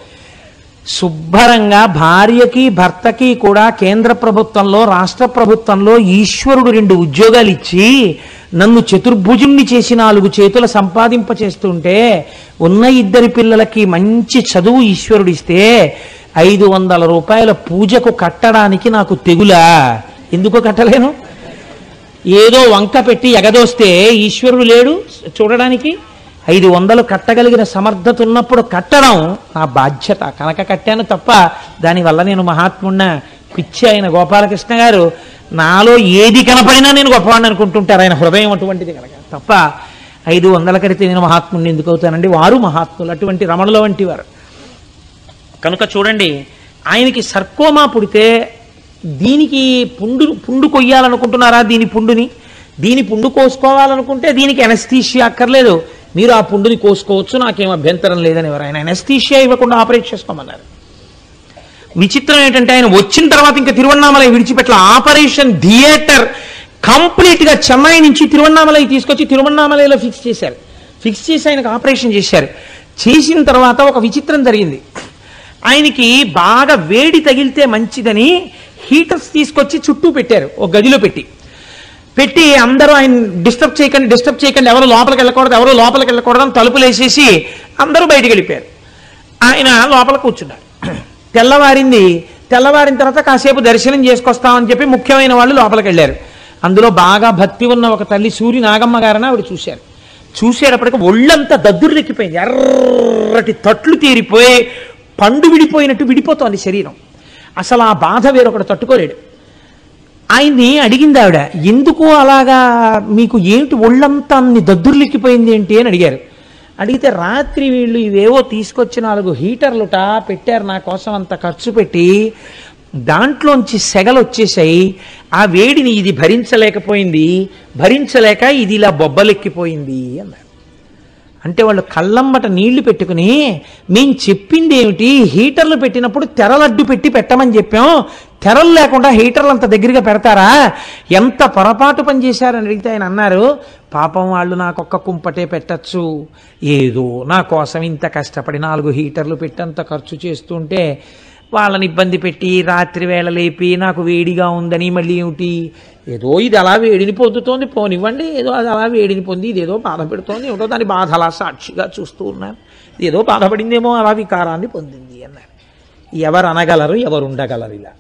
శుభ్రంగా భార్యకి భర్తకి కూడా కేంద్ర ప్రభుత్వంలో రాష్ట్ర ప్రభుత్వంలో ఈశ్వరుడు రెండు ఉద్యోగాలు ఇచ్చి నన్ను చతుర్భుజుణ్ణి చేసి నాలుగు చేతుల సంపాదింప చేస్తుంటే ఉన్న ఇద్దరి పిల్లలకి మంచి చదువు ఈశ్వరుడు ఇస్తే ఐదు వందల రూపాయల పూజకు కట్టడానికి నాకు తెగులా ఎందుకు కట్టలేను ఏదో వంక పెట్టి ఎగదోస్తే ఈశ్వరుడు లేడు చూడడానికి ఐదు వందలు కట్టగలిగిన సమర్థత ఉన్నప్పుడు కట్టడం నా బాధ్యత కనుక కట్టాను తప్ప దానివల్ల నేను మహాత్మున్న పిచ్చి అయిన గోపాలకృష్ణ గారు నాలో ఏది కనపడినా నేను గొప్పవాడిని అనుకుంటుంటారు ఆయన హృదయం అటువంటిది కనుక తప్ప ఐదు వందల కడితే నేను మహాత్ముని ఎందుకు అవుతానండి వారు మహాత్ములు అటువంటి రమణుల వంటి వారు కనుక చూడండి ఆయనకి సర్కోమా పుడితే దీనికి పుండు పుండు కొయ్యాలనుకుంటున్నారా దీని పుండుని దీని పుండు కోసుకోవాలనుకుంటే దీనికి ఎనస్థీషియా అక్కర్లేదు మీరు ఆ పుండుని కోసుకోవచ్చు నాకేం అభ్యంతరం లేదని ఎవరు ఆయన ఎనస్థీషియా ఇవ్వకుండా ఆపరేట్ చేసుకోమన్నారు విచిత్రం ఏంటంటే ఆయన వచ్చిన తర్వాత ఇంకా తిరువண்ணామలై విడిచిపెట్ల ఆపరేషన్ థియేటర్ కంప్లీట్ గా చెన్నై నుంచి తిరువண்ணామలై తీసుకొచ్చి తిరువண்ணామలైలో ఫిక్స్ చేశారు ఫిక్స్ చేసి ఆయనకు ఆపరేషన్ చేశారు చేసిన తర్వాత ఒక విచిత్రం జరిగింది ఆయనకి బాగా వేడి తగిలితే మంచిదని హీటర్స్ తీసుకొచ్చి చుట్టూ పెట్టారు ఒక గదిలో పెట్టి పెట్టి అందరూ ఆయన డిస్టర్బ్ చేయకండి డిస్టర్బ్ చేయకండి ఎవరు లోపలికి వెళ్ళకూడదు ఎవరు లోపలికి వెళ్ళకూడదు అని తలుపులు వేసేసి అందరూ బయటికి వెళ్ళిపోయారు ఆయన లోపల కూర్చున్నారు తెల్లవారింది తెల్లవారిన తర్వాత కాసేపు దర్శనం చేసుకొస్తామని చెప్పి ముఖ్యమైన వాళ్ళు లోపలికి వెళ్ళారు అందులో బాగా భక్తి ఉన్న ఒక తల్లి సూరి నాగమ్మ గారని ఆవిడ చూశారు చూసేటప్పటికి ఒళ్ళంతా దద్దుర్లెక్కిపోయింది ఎర్రటి తట్లు తీరిపోయి పండు విడిపోయినట్టు విడిపోతోంది శరీరం అసలు ఆ బాధ వేరొకడు తట్టుకోలేడు ఆయన్ని అడిగింది ఆవిడ ఎందుకు అలాగా మీకు ఏమిటి ఒళ్ళంతా అన్ని దద్దుర్లెక్కిపోయింది ఏంటి అని అడిగారు అడిగితే రాత్రి వీళ్ళు ఇవేవో తీసుకొచ్చి నాలుగు హీటర్లుట పెట్టారు నా కోసం అంత ఖర్చు పెట్టి దాంట్లోంచి సెగలు వచ్చేసాయి ఆ వేడిని ఇది భరించలేకపోయింది భరించలేక ఇది ఇలా బొబ్బలెక్కిపోయింది అన్నారు అంటే వాళ్ళు కళ్ళమ్మట నీళ్లు పెట్టుకుని మేం చెప్పింది ఏమిటి హీటర్లు పెట్టినప్పుడు తెరలడ్డు పెట్టి పెట్టమని చెప్పాం తెరలు లేకుండా హీటర్లు అంత దగ్గరగా పెడతారా ఎంత పొరపాటు పని చేశారని అడిగితే ఆయన అన్నారు పాపం వాళ్ళు నాకొక్క కుంపటే పెట్టచ్చు ఏదో నా కోసం ఇంత కష్టపడి నాలుగు హీటర్లు పెట్టి అంత ఖర్చు చేస్తుంటే వాళ్ళని ఇబ్బంది పెట్టి రాత్రి వేళ లేపి నాకు వేడిగా ఉందని మళ్ళీ ఏమిటి ఏదో ఇది అలా వేడిని పొందుతోంది పోనివ్వండి ఏదో అది అలా వేడిని పొంది ఇదేదో బాధ పెడుతోంది ఏదో దాని బాధ అలా సాక్షిగా చూస్తూ ఉన్నాను ఇది ఏదో బాధపడిందేమో అలా వికారాన్ని పొందింది అన్నారు ఎవరు అనగలరు ఎవరు ఉండగలరు ఇలా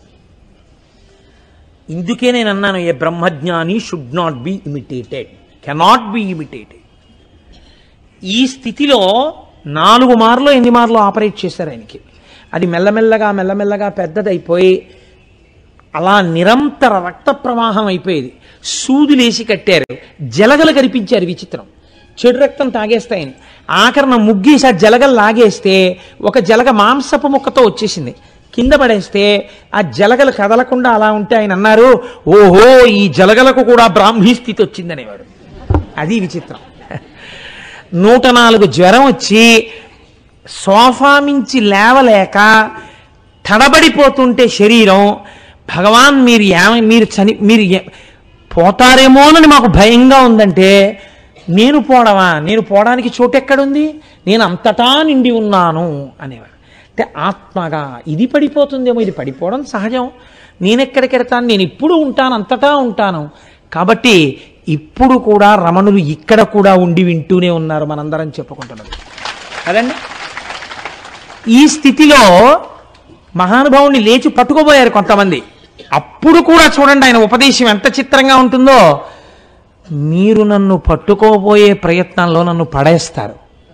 ఇందుకే నేను అన్నాను a brahmajnani should not be imitated cannot be imitated ఈ స్థితిలో నాలుగు మార్లు ఎన్ని మార్లు ఆపరేట్ చేశారు ఆయనకి అది మెల్లమెల్లగా మెల్లమెల్లగా పెద్దదైపోయి అలా నిరంతర రక్త ప్రవాహం అయిపోయేది సూదులేసి కట్టారు జలగలు కనిపించారు విచిత్రం చెడు రక్తం తాగేస్తాయని ఆఖరణ ముగ్గేసి ఆ జలగలు లాగేస్తే ఒక జలగ మాంసపు ముక్కతో వచ్చేసింది కింద పడేస్తే ఆ జలగలు కదలకుండా అలా ఉంటే ఆయన అన్నారు ఓహో ఈ జలగలకు కూడా బ్రాహ్మీ స్థితి వచ్చిందనేవాడు అది విచిత్రం నూట నాలుగు జ్వరం వచ్చి సోఫా మించి లేవలేక తడబడిపోతుంటే శరీరం భగవాన్ మీరు ఏమ మీరు చని మీరు ఏ- పోతారేమోనని మాకు భయంగా ఉందంటే నేను పోవడమా నేను పోవడానికి చోటు ఎక్కడుంది నేను అంతటా నిండి ఉన్నాను అనేవాడు అంటే ఆత్మగా ఇది పడిపోతుందేమో ఇది పడిపోవడం సహజం నేనెక్కడికెడతాను నేను ఇప్పుడు ఉంటాను అంతటా ఉంటాను కాబట్టి ఇప్పుడు కూడా రమణులు ఇక్కడ కూడా ఉండి వింటూనే ఉన్నారు మనందరం చెప్పుకుంటున్నది కదండి ఈ స్థితిలో మహానుభావుని లేచి పట్టుకోబోయారు కొంతమంది అప్పుడు కూడా చూడండి ఆయన ఉపదేశం ఎంత చిత్రంగా ఉంటుందో మీరు నన్ను పట్టుకోబోయే ప్రయత్నంలో నన్ను పడేస్తారు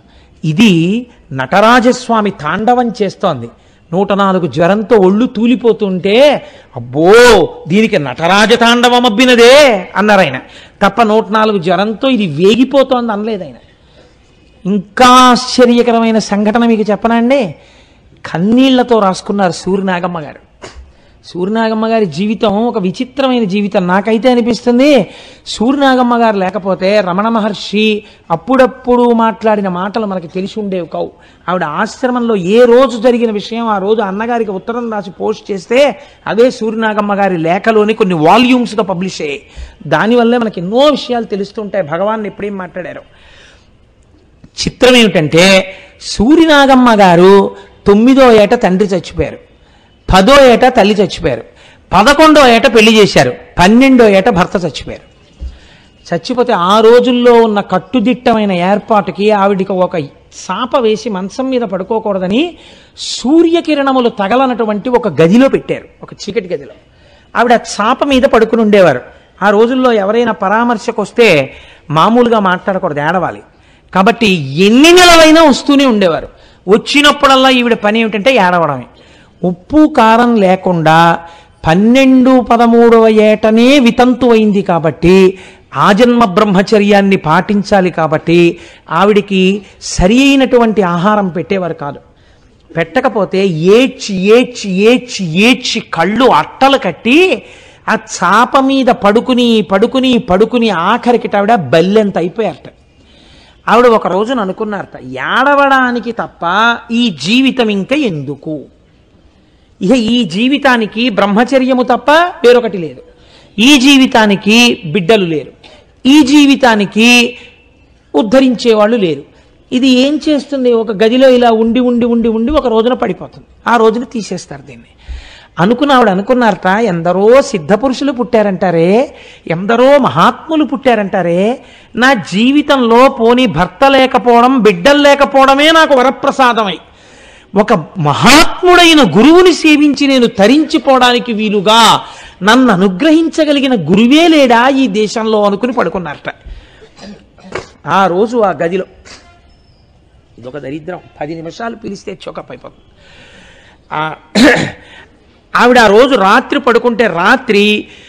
ఇది నటరాజస్వామి తాండవం చేస్తోంది నూట నాలుగు జ్వరంతో ఒళ్ళు తూలిపోతుంటే అబ్బో దీనికి నటరాజ తాండవం అబ్బినదే అన్నారు ఆయన తప్ప నూట నాలుగు జ్వరంతో ఇది వేగిపోతోంది అనలేదు ఆయన ఇంకా ఆశ్చర్యకరమైన సంఘటన మీకు చెప్పనండి కన్నీళ్లతో రాసుకున్నారు సూర్యనాగమ్మ గారు సూర్యనాగమ్మ గారి జీవితం ఒక విచిత్రమైన జీవితం నాకైతే అనిపిస్తుంది సూర్యనాగమ్మ గారు లేకపోతే రమణ మహర్షి అప్పుడప్పుడు మాట్లాడిన మాటలు మనకి తెలిసి ఉండేవి కావు ఆవిడ ఆశ్రమంలో ఏ రోజు జరిగిన విషయం ఆ రోజు అన్నగారికి ఉత్తరం రాసి పోస్ట్ చేస్తే అవే సూర్యనాగమ్మ గారి లేఖలోని కొన్ని వాల్యూమ్స్గా పబ్లిష్ అయ్యాయి దానివల్లే మనకి ఎన్నో విషయాలు తెలుస్తుంటాయి భగవాన్ ఎప్పుడేం మాట్లాడారు చిత్రం ఏమిటంటే సూర్యనాగమ్మ గారు తొమ్మిదో ఏట తండ్రి చచ్చిపోయారు పదో ఏట తల్లి చచ్చిపోయారు పదకొండో ఏట పెళ్లి చేశారు పన్నెండో ఏట భర్త చచ్చిపోయారు చచ్చిపోతే ఆ రోజుల్లో ఉన్న కట్టుదిట్టమైన ఏర్పాటుకి ఆవిడికి ఒక సాప వేసి మంచం మీద పడుకోకూడదని సూర్యకిరణములు తగలనటువంటి ఒక గదిలో పెట్టారు ఒక చీకటి గదిలో ఆవిడ ఆ చాప మీద పడుకుని ఉండేవారు ఆ రోజుల్లో ఎవరైనా పరామర్శకు వస్తే మామూలుగా మాట్లాడకూడదు ఏడవాలి కాబట్టి ఎన్ని నెలలైనా వస్తూనే ఉండేవారు వచ్చినప్పుడల్లా ఈవిడ పని ఏమిటంటే ఏడవడమే ఉప్పు కారం లేకుండా పన్నెండు పదమూడవ ఏటనే వితంతు అయింది కాబట్టి ఆజన్మ బ్రహ్మచర్యాన్ని పాటించాలి కాబట్టి ఆవిడికి సరి అయినటువంటి ఆహారం పెట్టేవారు కాదు పెట్టకపోతే ఏడ్చి ఏడ్చి ఏడ్చి ఏడ్చి కళ్ళు అట్టలు కట్టి ఆ చాప మీద పడుకుని పడుకుని పడుకుని ఆఖరికి ఆవిడ బల్లెంత అయిపోయారట ఆవిడ ఒక రోజున అనుకున్నారట ఏడవడానికి తప్ప ఈ జీవితం ఇంకా ఎందుకు ఇక ఈ జీవితానికి బ్రహ్మచర్యము తప్ప వేరొకటి లేదు ఈ జీవితానికి బిడ్డలు లేరు ఈ జీవితానికి ఉద్ధరించేవాళ్ళు లేరు ఇది ఏం చేస్తుంది ఒక గదిలో ఇలా ఉండి ఉండి ఉండి ఉండి ఒక రోజున పడిపోతుంది ఆ రోజున తీసేస్తారు దీన్ని అనుకున్న ఆవిడ అనుకున్నారట ఎందరో సిద్ధపురుషులు పుట్టారంటారే ఎందరో మహాత్ములు పుట్టారంటారే నా జీవితంలో పోని భర్త లేకపోవడం బిడ్డలు లేకపోవడమే నాకు వరప్రసాదమై ఒక మహాత్ముడైన గురువుని సేవించి నేను తరించిపోవడానికి వీలుగా నన్ను అనుగ్రహించగలిగిన గురువే లేడా ఈ దేశంలో అనుకుని పడుకున్నారట ఆ రోజు ఆ గదిలో ఇదొక దరిద్రం పది నిమిషాలు పిలిస్తే చోకప్ అయిపోతుంది ఆ, ఆవిడ ఆ రోజు రాత్రి పడుకుంటే రాత్రి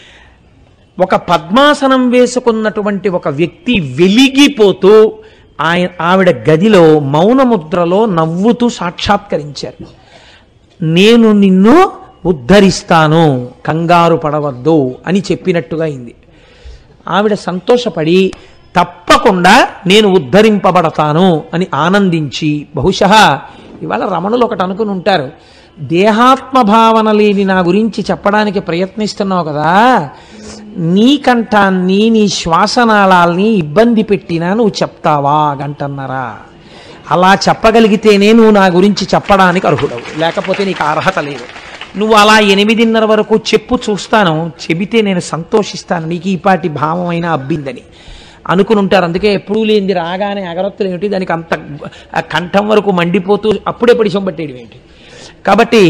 ఒక పద్మాసనం వేసుకున్నటువంటి ఒక వ్యక్తి వెలిగిపోతూ ఆయన ఆవిడ గదిలో మౌనముద్రలో నవ్వుతూ సాక్షాత్కరించారు నేను నిన్ను ఉద్ధరిస్తాను కంగారు పడవద్దు అని చెప్పినట్టుగా అయింది ఆవిడ సంతోషపడి తప్పకుండా నేను ఉద్ధరింపబడతాను అని ఆనందించి బహుశः ఇవాళ రమణులు ఒకటి అనుకుని ఉంటారు దేహాత్మ భావన లేని నా గురించి చెప్పడానికి ప్రయత్నిస్తున్నావు కదా నీ కంఠాన్ని నీ శ్వాసనాళాల్ని ఇబ్బంది పెట్టినా నువ్వు చెప్తావా గంటన్నరా అలా చెప్పగలిగితేనే నువ్వు నా గురించి చెప్పడానికి అర్హుడవు లేకపోతే నీకు అర్హత లేదు నువ్వు అలా ఎనిమిదిన్నర వరకు చెప్పు చూస్తాను చెబితే నేను సంతోషిస్తాను నీకు ఈ పాటి భావమైన అబ్బిందని అనుకుని ఉంటారు అందుకే ఎప్పుడూ లేనిది రాగానే అగరత్తులు ఏమిటి దానికి అంత ఆ కంఠం వరకు మండిపోతూ అప్పుడే పడిశం పట్టేయడం ఏంటి కాబట్టి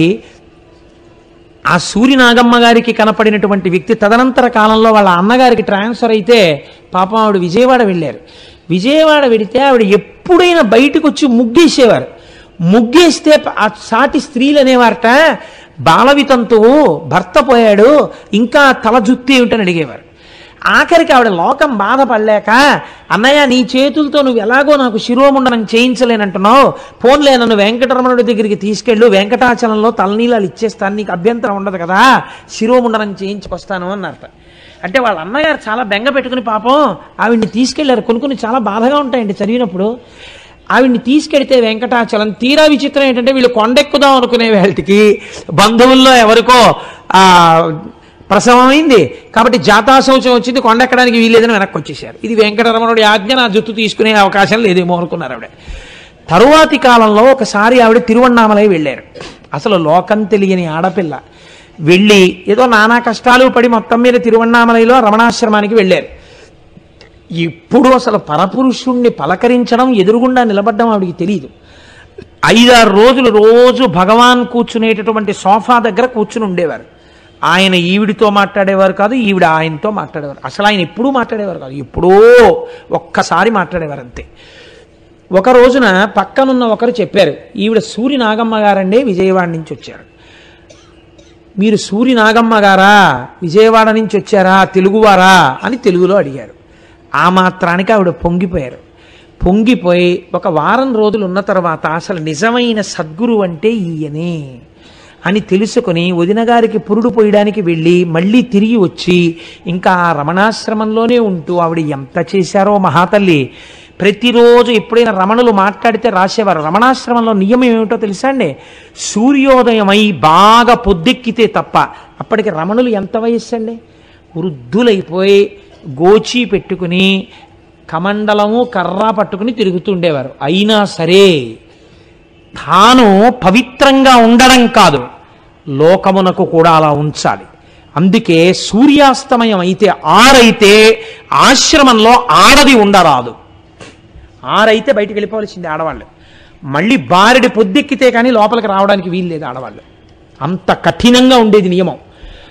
ఆ సూర్యనాగమ్మ గారికి కనపడినటువంటి వ్యక్తి తదనంతర కాలంలో వాళ్ళ అన్నగారికి ట్రాన్స్ఫర్ అయితే పాపం ఆవిడ విజయవాడ వెళ్ళారు విజయవాడ వెడితే ఆవిడ ఎప్పుడైనా బయటకు వచ్చి ముగ్గేసేవారు ముగ్గేస్తే ఆ సాటి స్త్రీలు అనేవారట బాలవితంతువు భర్త పోయాడు ఇంకా తల జుత్తి ఏమిటని అడిగేవారు ఆఖరికి ఆవిడ లోకం బాధపడలేక అన్నయ్య నీ చేతులతో నువ్వు ఎలాగో నాకు శిరోముండనం చేయించలేనంటున్నావు ఫోన్లే నన్ను వెంకటరమణుడి దగ్గరికి తీసుకెళ్ళు వెంకటాచలంలో తలనీలాలు ఇచ్చేస్తాను నీకు అభ్యంతరం ఉండదు కదా శిరోముండనం చేయించుకొస్తాను అన్నారట అంటే వాళ్ళ అన్నగారు చాలా బెంగ పెట్టుకుని పాపం ఆవిడ్ని తీసుకెళ్లారు కొన్ని కొన్ని చాలా బాధగా ఉంటాయండి చదివినప్పుడు ఆవిడ్ని తీసుకెడితే వెంకటాచలం తీరా విచిత్రం ఏంటంటే వీళ్ళు కొండెక్కుదాం అనుకునే వేళటికి బంధువుల్లో ఎవరికో ఆ ప్రసవమైంది కాబట్టి జాతాశౌచం వచ్చింది కొండెక్కడానికి వీల్లేదని వెనక్కి వచ్చేసారు ఇది వెంకటరమణుడి ఆజ్ఞ నా జుట్టు తీసుకునే అవకాశం లేదేమో అనుకున్నారు ఆవిడ తరువాతి కాలంలో ఒకసారి ఆవిడ తిరువണ്ണామలై వెళ్ళారు అసలు లోకం తెలియని ఆడపిల్ల వెళ్ళి ఏదో నానా కష్టాలు పడి మొత్తం మీద తిరువണ്ണామలైలో రమణాశ్రమానికి వెళ్ళారు ఇప్పుడు అసలు పరపురుషుణ్ణి పలకరించడం ఎదురుగుండా నిలబడ్డం ఆవిడికి తెలియదు ఐదారు రోజులు రోజు భగవాన్ కూర్చునేటటువంటి సోఫా దగ్గర కూర్చుని ఉండేవారు ఆయన ఈవిడితో మాట్లాడేవారు కాదు ఈవిడ ఆయనతో మాట్లాడేవారు అసలు ఆయన ఎప్పుడూ మాట్లాడేవారు కాదు ఎప్పుడో ఒక్కసారి మాట్లాడేవారు అంతే ఒక రోజున పక్కనున్న ఒకరు చెప్పారు ఈవిడ సూరి నాగమ్మ గారండి విజయవాడ నుంచి వచ్చారు మీరు సూరి నాగమ్మ గారా విజయవాడ నుంచి వచ్చారా తెలుగువారా అని తెలుగులో అడిగారు ఆ మాత్రానికి ఆవిడ పొంగిపోయారు పొంగిపోయి ఒక వారం రోజులు ఉన్న తర్వాత అసలు నిజమైన సద్గురు అంటే ఈయనే అని తెలుసుకొని వదిన గారికి పురుడు పోయడానికి వెళ్ళి మళ్ళీ తిరిగి వచ్చి ఇంకా ఆ రమణాశ్రమంలోనే ఉంటూ ఆవిడ ఎంత చేశారో మహాతల్లి ప్రతిరోజు ఎప్పుడైనా రమణులు మాట్లాడితే రాసేవారు రమణాశ్రమంలో నియమం ఏమిటో తెలుసా అండి సూర్యోదయమై బాగా పొద్దెక్కితే తప్ప అప్పటికి రమణులు ఎంత వయస్సు అండి వృద్ధులైపోయి గోచి పెట్టుకుని కమండలము కర్ర పట్టుకుని తిరుగుతుండేవారు అయినా సరే తాను పవిత్రంగా ఉండడం కాదు లోకమునకు కూడా అలా ఉంచాలి అందుకే సూర్యాస్తమయం అయితే ఆరైతే ఆశ్రమంలో ఆడది ఉండరాదు ఆరైతే బయటికి వెళ్ళిపోవలసింది ఆడవాళ్ళు మళ్ళీ బారెడి పొద్దెక్కితే కానీ లోపలికి రావడానికి వీలు లేదు ఆడవాళ్ళు అంత కఠినంగా ఉండేది నియమం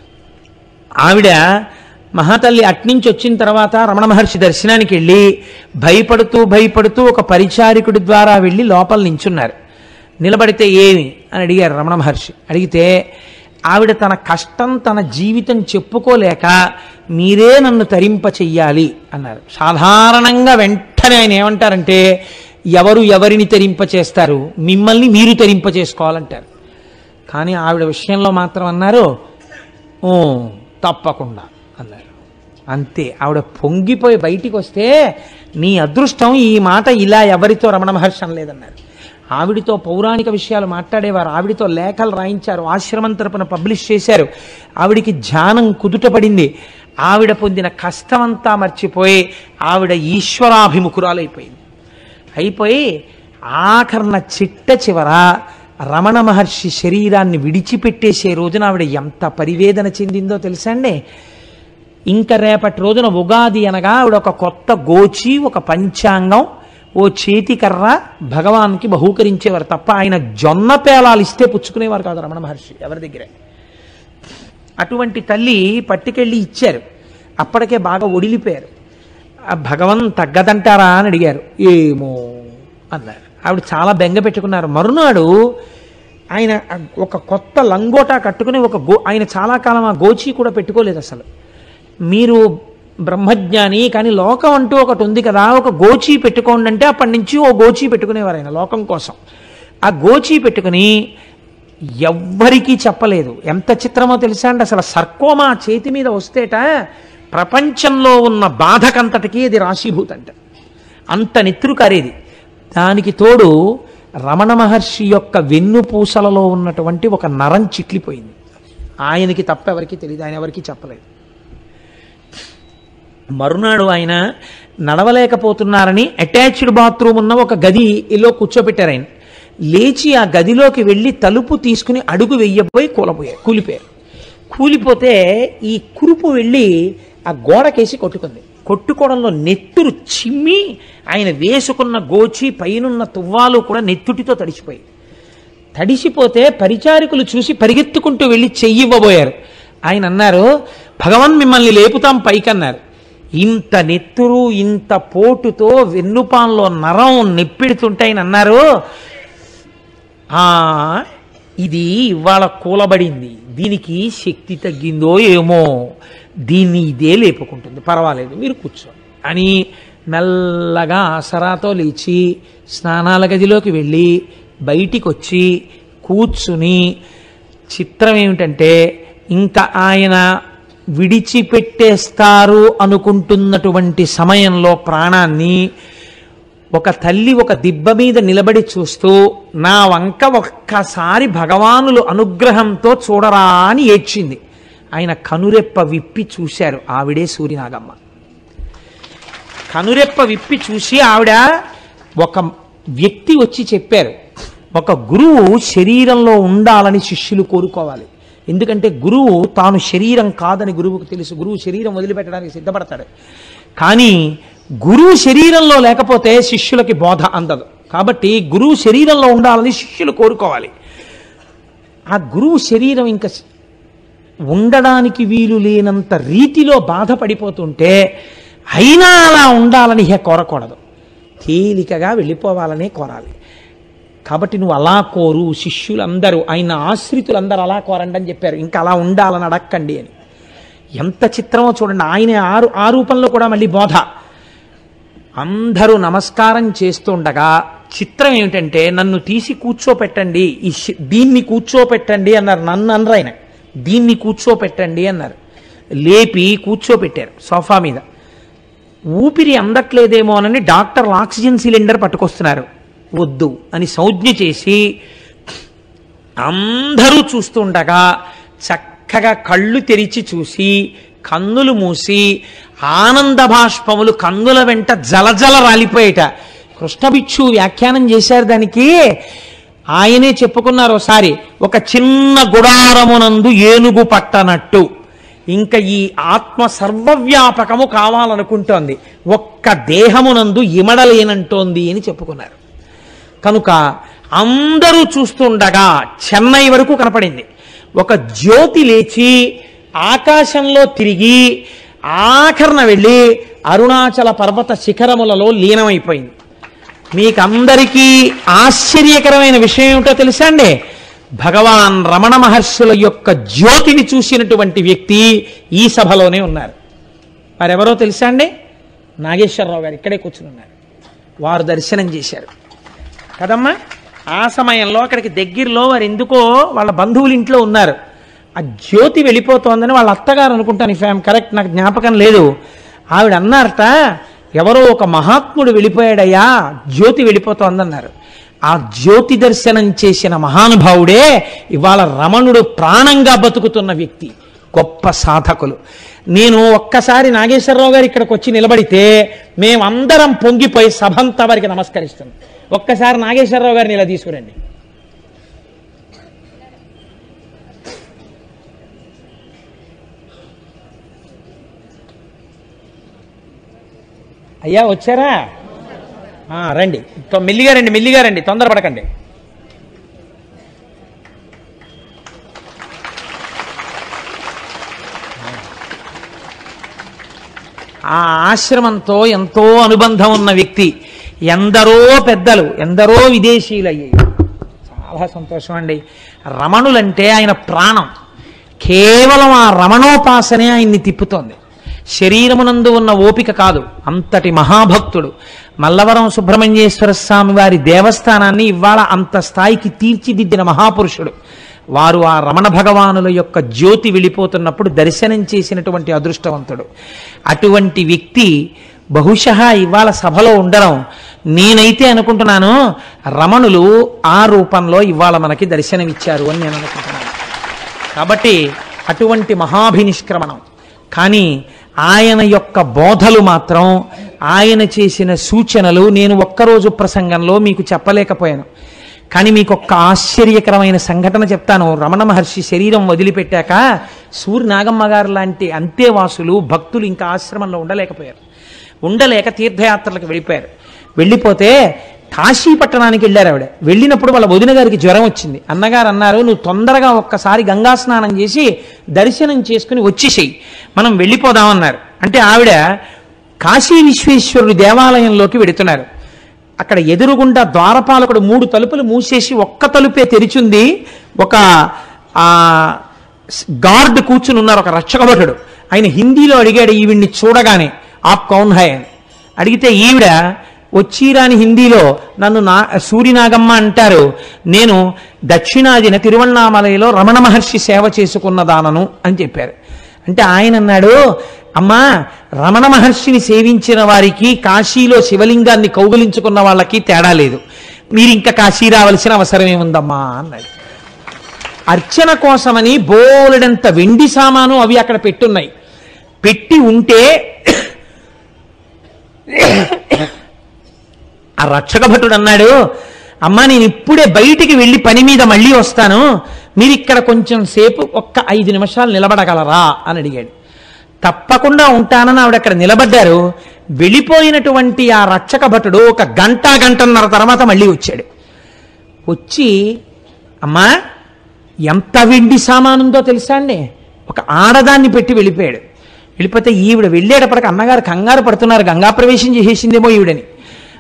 ఆవిడ మహాతల్లి అట్నుంచి వచ్చిన తర్వాత రమణ మహర్షి దర్శనానికి వెళ్ళి భయపడుతూ భయపడుతూ ఒక పరిచారికుడి ద్వారా వెళ్ళి లోపల నించున్నారు నిలబడితే ఏమి అని అడిగారు రమణ మహర్షి అడిగితే ఆవిడ తన కష్టం తన జీవితం చెప్పుకోలేక మీరే నన్ను తరింప చెయ్యాలి అన్నారు సాధారణంగా వెంటనే ఆయన ఏమంటారంటే ఎవరు ఎవరిని తరింప చేస్తారు మిమ్మల్ని మీరు తరింప చేసుకోవాలంటారు కానీ ఆవిడ విషయంలో మాత్రం అన్నారు "ఓ, తప్పకుండా అన్నారు అంతే ఆవిడ పొంగిపోయి బయటికి వస్తే నీ అదృష్టం ఈ మాట ఇలా ఎవరితో రమణ మహర్షి అనలేదన్నారు ఆవిడితో పౌరాణిక విషయాలు మాట్లాడేవారు ఆవిడితో లేఖలు రాయించారు ఆశ్రమం తరపున పబ్లిష్ చేశారు ఆవిడికి ధ్యానం కుదుట పడింది ఆవిడ పొందిన కష్టమంతా మర్చిపోయి ఆవిడ ఈశ్వరాభిముఖురాలైపోయింది అయిపోయి ఆఖరణ చిట్ట చివర రమణ మహర్షి శరీరాన్ని విడిచిపెట్టేసే రోజున ఆవిడ ఎంత పరివేదన చెందిందో తెలుసా అండి ఇంకా రేపటి రోజున ఉగాది అనగా ఆవిడ ఒక కొత్త గోచి ఒక పంచాంగం ఓ చేతికర్ర భగవాన్కి బహూకరించేవారు తప్ప ఆయన జొన్న పేలాలు ఇస్తే పుచ్చుకునేవారు కాదు రమణ మహర్షి ఎవరి దగ్గరే అటువంటి తల్లి పట్టుకెళ్ళి ఇచ్చారు అప్పటికే బాగా ఒడిలిపోయారు ఆ భగవన్ తగ్గదంటారా అని అడిగారు ఏమో అన్నారు ఆవిడ చాలా బెంగ పెట్టుకున్నారు మరునాడు ఆయన ఒక కొత్త లంగోటా కట్టుకుని ఒక గో ఆయన చాలా కాలం ఆ గోచి కూడా పెట్టుకోలేదు అసలు మీరు బ్రహ్మజ్ఞాని కానీ లోకం అంటూ ఒకటి ఉంది కదా ఒక గోచి పెట్టుకోండి అంటే అప్పటి నుంచి ఓ గోచి పెట్టుకునేవారు ఆయన లోకం కోసం ఆ గోచి పెట్టుకుని ఎవ్వరికీ చెప్పలేదు ఎంత చిత్రమో తెలుసా అండి అసలు సర్కోమా చేతి మీద వస్తేట ప్రపంచంలో ఉన్న బాధకంతటికి అది రాశీభూతంట అంత నెత్తురు కారేది దానికి తోడు రమణ మహర్షి యొక్క వెన్నుపూసలలో ఉన్నటువంటి ఒక నరం చిట్లిపోయింది ఆయనకి తప్ప ఎవరికి తెలియదు ఆయన ఎవరికి చెప్పలేదు మరునాడు ఆయన నడవలేకపోతున్నారని అటాచ్డ్ బాత్రూమ్ ఉన్న ఒక గదిలో కూర్చోబెట్టారు ఆయన లేచి ఆ గదిలోకి వెళ్ళి తలుపు తీసుకుని అడుగు వెయ్యబోయి కూలపోయారు కూలిపోయారు కూలిపోతే ఈ కురుపు వెళ్ళి ఆ గోడకేసి కొట్టుకుంది కొట్టుకోవడంలో నెత్తురు చిమ్మి ఆయన వేసుకున్న గోచి పైనున్న తువ్వాలు కూడా నెత్తుటితో తడిసిపోయి తడిసిపోతే పరిచారికులు చూసి పరిగెత్తుకుంటూ వెళ్ళి చెయ్యివ్వబోయారు ఆయన అన్నారు భగవాన్ మిమ్మల్ని లేపుతాం పైకన్నారు ఇంత నెత్తురు ఇంత పోటుతో వెన్నుపాన్లో నరం నెప్పెడుతుంటే ఆయన అన్నారు "ఆ, ఇది ఇవాళ కూలబడింది దీనికి శక్తి తగ్గిందో ఏమో దీన్ని ఇదే లేపుకుంటుంది పర్వాలేదు మీరు కూర్చోండి అని మెల్లగా ఆసరాతో లేచి స్నానాల గదిలోకి వెళ్ళి బయటికి వచ్చి కూర్చుని చిత్రం ఏమిటంటే ఇంకా ఆయన విడిచిపెట్టేస్తారు అనుకుంటున్నటువంటి సమయంలో ప్రాణాన్ని ఒక తల్లి ఒక దిబ్బ మీద నిలబడి చూస్తూ నా వంక ఒక్కసారి భగవానులు అనుగ్రహంతో చూడరా అని ఏడ్చింది ఆయన కనురెప్ప విప్పి చూశారు ఆవిడే సూర్యనాగమ్మ కనురెప్ప విప్పి చూసి ఆవిడ ఒక వ్యక్తి వచ్చి చెప్పారు ఒక గురువు శరీరంలో ఉండాలని శిష్యులు కోరుకోవాలి ఎందుకంటే గురువు తాను శరీరం కాదని గురువుకు తెలుసు గురువు శరీరం వదిలిపెట్టడానికి సిద్ధపడతాడు కానీ గురువు శరీరంలో లేకపోతే శిష్యులకి బోధ అందదు కాబట్టి గురువు శరీరంలో ఉండాలని శిష్యులు కోరుకోవాలి ఆ గురువు శరీరం ఇంకా ఉండడానికి వీలు లేనంత రీతిలో బాధపడిపోతుంటే అయినా అలా ఉండాలని ఇహ కోరకూడదు తేలికగా వెళ్ళిపోవాలనే కోరాలి కాబట్టి నువ్వు అలా కోరు శిష్యులందరూ ఆయన ఆశ్రితులందరూ అలా కోరండి అని చెప్పారు ఇంకా అలా ఉండాలని అడక్కండి అని ఎంత చిత్రమో చూడండి ఆయన ఆరు ఆ రూపంలో కూడా మళ్ళీ బోధ అందరూ నమస్కారం చేస్తుండగా చిత్రం ఏమిటంటే నన్ను తీసి కూర్చోపెట్టండి ఈ శి- దీన్ని కూర్చోపెట్టండి అన్నారు నన్ను అనరు ఆయన దీన్ని కూర్చోపెట్టండి అన్నారు లేపి కూర్చోపెట్టారు సోఫా మీద ఊపిరి అందట్లేదేమో అని డాక్టర్లు ఆక్సిజన్ సిలిండర్ పట్టుకొస్తున్నారు వద్దు అని సంజ్ఞ చేసి అందరూ చూస్తుండగా చక్కగా కళ్ళు తెరిచి చూసి కన్నులు మూసి ఆనంద బాష్పములు కన్నుల వెంట జలజల రాలిపోయేట కృష్ణభిక్షు వ్యాఖ్యానం చేశారు దానికి ఆయనే చెప్పుకున్నారు ఒకసారి ఒక చిన్న గుడారమునందు ఏనుగు పట్టనట్టు ఇంకా ఈ ఆత్మ సర్వవ్యాపకము కావాలనుకుంటోంది ఒక్క దేహమునందు ఇమడలేనంటోంది అని చెప్పుకున్నారు కనుక అందరూ చూస్తుండగా చెన్నై వరకు కనపడింది ఒక జ్యోతి లేచి ఆకాశంలో తిరిగి ఆఖరణ వెళ్ళి అరుణాచల పర్వత శిఖరములలో లీనమైపోయింది మీకందరికీ ఆశ్చర్యకరమైన విషయం ఏమిటో తెలుసా అండి భగవాన్ రమణ మహర్షుల యొక్క జ్యోతిని చూసినటువంటి వ్యక్తి ఈ సభలోనే ఉన్నారు వారెవరో తెలుసా అండి నాగేశ్వరరావు గారు ఇక్కడే కూర్చుని ఉన్నారు వారు దర్శనం చేశారు కదమ్మా ఆ సమయంలో అక్కడికి దగ్గరలో వారు ఎందుకో వాళ్ళ బంధువుల ఇంట్లో ఉన్నారు ఆ జ్యోతి వెళ్ళిపోతోందని వాళ్ళ అత్తగారు అనుకుంటాను ఇఫ్ ఐఎమ్ కరెక్ట్ నాకు జ్ఞాపకం లేదు ఆవిడ అన్నారట ఎవరో ఒక మహాత్ముడు వెళ్ళిపోయాడయ్యా జ్యోతి వెళ్ళిపోతోందన్నారు ఆ జ్యోతి దర్శనం చేసిన మహానుభావుడే ఇవాళ రమణుడు ప్రాణంగా బతుకుతున్న వ్యక్తి గొప్ప సాధకులు నేను ఒక్కసారి నాగేశ్వరరావు గారు ఇక్కడికి వచ్చి నిలబడితే మేమందరం పొంగిపోయి సభంతా వారికి నమస్కరిస్తున్నాం ఒక్కసారి నాగేశ్వరరావు గారిని ఇలా తీసుకురండి అయ్యా వచ్చారా ఆ, రండి తొ- మెల్లిగా రండి మెల్లిగా రండి తొందరపడకండి ఆ ఆశ్రమంతో ఎంతో అనుబంధం ఉన్న వ్యక్తి ఎందరో పెద్దలు ఎందరో విదేశీయులు అయ్యాయి చాలా సంతోషం అండి రమణులంటే ఆయన ప్రాణం కేవలం ఆ రమణోపాసనే ఆయన్ని తిప్పుతోంది శరీరమునందు ఉన్న ఓపిక కాదు అంతటి మహాభక్తుడు మల్లవరం సుబ్రహ్మణ్యేశ్వర స్వామి వారి దేవస్థానాన్ని ఇవాళ అంత స్థాయికి తీర్చిదిద్దిన మహాపురుషుడు వారు ఆ రమణ భగవానుల యొక్క జ్యోతి వెళ్ళిపోతున్నప్పుడు దర్శనం చేసినటువంటి అదృష్టవంతుడు అటువంటి వ్యక్తి బహుశः ఇవాళ సభలో ఉండడం నేనైతే అనుకుంటున్నాను రమణులు ఆ రూపంలో ఇవాళ మనకి దర్శనమిచ్చారు అని నేను అనుకుంటున్నాను కాబట్టి అటువంటి మహాభినిష్క్రమణం కానీ ఆయన యొక్క బోధలు మాత్రం ఆయన చేసిన సూచనలు నేను ఒక్కరోజు ప్రసంగంలో మీకు చెప్పలేకపోయాను కానీ మీకు ఒక్క ఆశ్చర్యకరమైన సంఘటన చెప్తాను రమణ మహర్షి శరీరం వదిలిపెట్టాక సూర్య నాగమ్మ గారు లాంటి అంతేవాసులు భక్తులు ఇంకా ఆశ్రమంలో ఉండలేకపోయారు ఉండలేక తీర్థయాత్రలకు వెళ్ళిపోయారు వెళ్ళిపోతే కాశీ పట్టణానికి వెళ్ళారు ఆవిడ వెళ్ళినప్పుడు వాళ్ళ వదిన గారికి జ్వరం వచ్చింది అన్నగారు అన్నారు నువ్వు తొందరగా ఒక్కసారి గంగా స్నానం చేసి దర్శనం చేసుకుని వచ్చేసేయి మనం వెళ్ళిపోదామన్నారు అంటే ఆవిడ కాశీ విశ్వేశ్వరుడి దేవాలయంలోకి వెడుతున్నారు అక్కడ ఎదురుగుండా ద్వారపాలకుడు మూడు తలుపులు మూసేసి ఒక్క తలుపే తెరిచుంది ఒక ఆ గార్డ్ కూర్చుని ఉన్నారు ఒక రక్షకభటుడు ఆయన హిందీలో అడిగాడు ఈవిడ్ని చూడగానే ఆప్ కౌన్ హై అని అడిగితే ఈవిడ వచ్చిరాని హిందీలో నన్ను నా సూర్యనాగమ్మ అంటారు నేను దక్షిణాదిన తిరువణామలయలో రమణ మహర్షి సేవ చేసుకున్నదానను అని చెప్పారు అంటే ఆయన అన్నాడు అమ్మా రమణ మహర్షిని సేవించిన వారికి కాశీలో శివలింగాన్ని కౌగులించుకున్న వాళ్ళకి తేడా లేదు మీరు ఇంకా కాశీ రావాల్సిన అవసరం ఏముందమ్మా అన్నాడు అర్చన కోసమని బోలెడంత వెండి సామాను అవి అక్కడ పెట్టున్నాయి పెట్టి ఉంటే ఆ రక్షక భటుడు అన్నాడు అమ్మా నేను ఇప్పుడే బయటికి వెళ్ళి పని మీద మళ్ళీ వస్తాను మీరు ఇక్కడ కొంచెం సేపు ఒక్క ఐదు నిమిషాలు నిలబడగలరా అని అడిగాడు తప్పకుండా ఉంటానని ఆవిడ అక్కడ నిలబడ్డారు వెళ్ళిపోయినటువంటి ఆ రక్షక భటుడు ఒక గంట గంటన్నర తర్వాత మళ్ళీ వచ్చాడు వచ్చి అమ్మా ఎంత వెండి సామానుందో తెలుసా అండి ఒక ఆడదాన్ని పెట్టి వెళ్ళిపోయాడు వెళ్ళిపోతే ఈవిడ వెళ్ళేటప్పటికి అన్నగారు కంగారు పడుతున్నారు గంగా ప్రవేశం చేసేసిందేమో ఈవిడని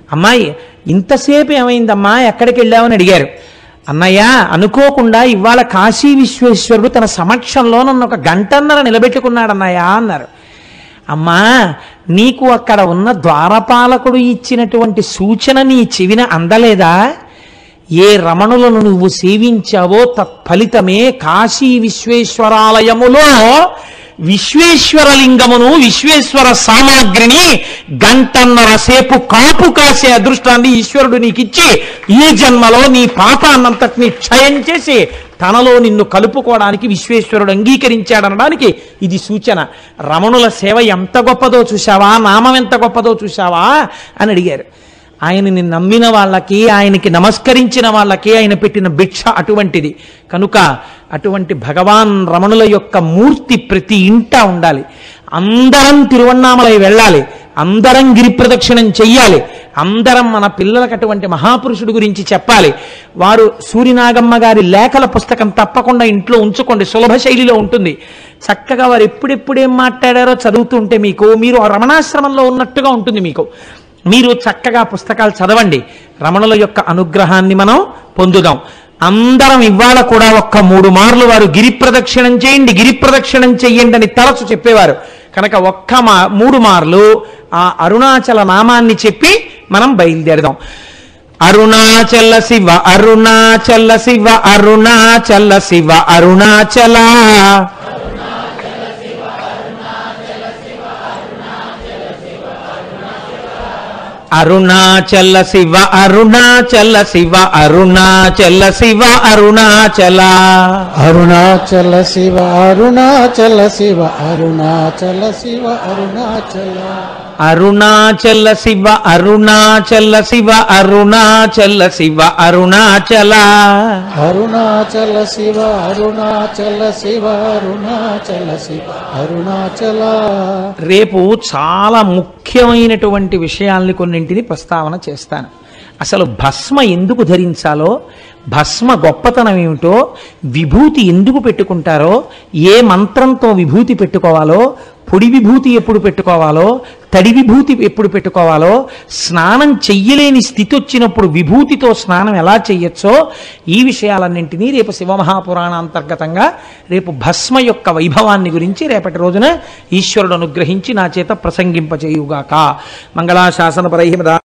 అమ్మాయి ఇంతసేపు ఏమైందమ్మా ఎక్కడికి వెళ్ళావని అడిగారు అన్నయ్య అనుకోకుండా ఇవాళ కాశీ విశ్వేశ్వరుడు తన సమక్షంలో నన్ను ఒక గంటన్నర నిలబెట్టుకున్నాడు అన్నయ్య అన్నారు అమ్మా నీకు అక్కడ ఉన్న ద్వారపాలకుడు ఇచ్చినటువంటి సూచన నీ చెవిన అందలేదా ఏ రమణులను నువ్వు సేవించావో తత్ఫలితమే కాశీ విశ్వేశ్వరాలయములో విశ్వేశ్వరలింగమును విశ్వేశ్వర సామాగ్రిని గంటన్నర సేపు కాపు కాసే అదృష్టాన్ని ఈశ్వరుడు నీకిచ్చి ఈ జన్మలో నీ పాపాన్నంతటిని క్షయం చేసి తనలో నిన్ను కలుపుకోవడానికి విశ్వేశ్వరుడు అంగీకరించాడనడానికి ఇది సూచన రమణుల సేవ ఎంత గొప్పదో చూశావా నామం ఎంత గొప్పదో చూశావా అని అడిగారు ఆయనని నమ్మిన వాళ్ళకి ఆయనకి నమస్కరించిన వాళ్ళకి ఆయన పెట్టిన భిక్ష అటువంటిది కనుక అటువంటి భగవాన్ రమణుల యొక్క మూర్తి ప్రతి ఇంట ఉండాలి అందరం తిరువన్నామలై వెళ్ళాలి అందరం గిరి ప్రదక్షిణం చెయ్యాలి అందరం మన పిల్లలకు అటువంటి మహాపురుషుడు గురించి చెప్పాలి వారు సూర్యనాగమ్మ గారి లేఖల పుస్తకం తప్పకుండా ఇంట్లో ఉంచుకోండి సులభ శైలిలో ఉంటుంది చక్కగా వారు ఎప్పుడెప్పుడేం మాట్లాడారో చదువుతుంటే మీకు మీరు ఆ రమణాశ్రమంలో ఉన్నట్టుగా ఉంటుంది మీకు మీరు చక్కగా పుస్తకాలు చదవండి రమణుల యొక్క అనుగ్రహాన్ని మనం పొందుదాం అందరం ఇవాళ కూడా ఒక్క మూడు మార్లు వారు గిరి ప్రదక్షిణం చేయండి గిరి ప్రదక్షిణం చెయ్యండి అని తరచు చెప్పేవారు కనుక ఒక్క మా మూడు మార్లు ఆ అరుణాచల నామాన్ని చెప్పి మనం బయలుదేరదాం అరుణాచల శివ అరుణాచల శివ అరుణాచల శివ అరుణాచల అరుణాచల శివ అరుణాచల శివ అరుణాచల శివ అరుణాచల అరుణాచల శివ అరుణాచల శివ అరుణాచల శివ అరుణాచల అరుణాచల శివ అరుణాచల శివ అరుణాచల శివ అరుణాచల అరుణాచల శివ అరుణాచల శివ అరుణాచల శివ అరుణాచల రేపు చాలా ముఖ్యమైనటువంటి విషయాల్ని కొన్నింటిని ప్రస్తావన చేస్తాను అసలు భస్మ ఎందుకు ధరించాలో భస్మ గొప్పతనం ఏమిటో విభూతి ఎందుకు పెట్టుకుంటారో ఏ మంత్రంతో విభూతి పెట్టుకోవాలో పొడి విభూతి ఎప్పుడు పెట్టుకోవాలో తడి విభూతి ఎప్పుడు పెట్టుకోవాలో స్నానం చెయ్యలేని స్థితి వచ్చినప్పుడు విభూతితో స్నానం ఎలా చెయ్యొచ్చో ఈ విషయాలన్నింటినీ రేపు శివమహాపురాణ అంతర్గతంగా రేపు భస్మ యొక్క వైభవాన్ని గురించి రేపటి రోజున ఈశ్వరుడు అనుగ్రహించి నా చేత ప్రసంగింపచేయుగాక మంగళాశాసన పరై